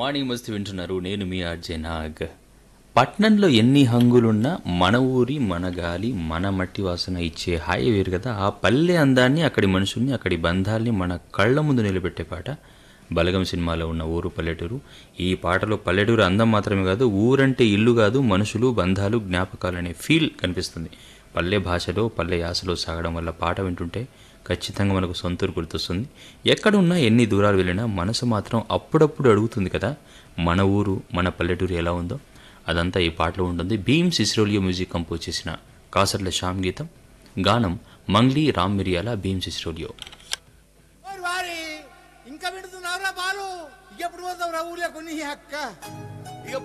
morning మస్తు వింటున్నారు నేను మీ ఆర్జే నాగ్ పట్నంలో ఎన్ని హంగులున్నా మన ఊరి మన గాలి మన మట్టి వాసన ఇచ్చే హాయి వేరు కదా ఆ పల్లె అందాన్ని అక్కడి మనుషుల్ని అక్కడి బంధాల్ని మన కళ్ళ ముందు నిలబెట్టే పాట బలగం సినిమాలో ఉన్న ఊరు పల్లెటూరు ఈ పాటలో పల్లెటూరు అందం మాత్రమే కాదు ఊరంటే ఇల్లు కాదు మనుషులు బంధాలు జ్ఞాపకాలు అనే ఫీల్ కనిపిస్తుంది పల్లె భాషలో పల్లె యాసలో సాగడం వల్ల పాట వింటుంటే ఖచ్చితంగా మనకు సొంతూరు గుర్తొస్తుంది ఎక్కడున్నా ఎన్ని దూరాలు వెళ్ళినా మనసు మాత్రం అప్పుడప్పుడు అడుగుతుంది కదా మన ఊరు మన పల్లెటూరు ఎలా ఉందో అదంతా ఈ పాటలో ఉంటుంది భీమ్ సిస్రోలియో మ్యూజిక్ కంపోజ్ చేసిన కాసర్ల శ్యామ్ గీతం గానం మంగ్లీ రామ్ మిరియాల భీమ్ సిస్రోలియో ఓరి వారి ఇంకా పెడుతున్నావురా బాలు ఎప్పుడు పోతావు రా ఊళ్ళో కొన్ని అక్క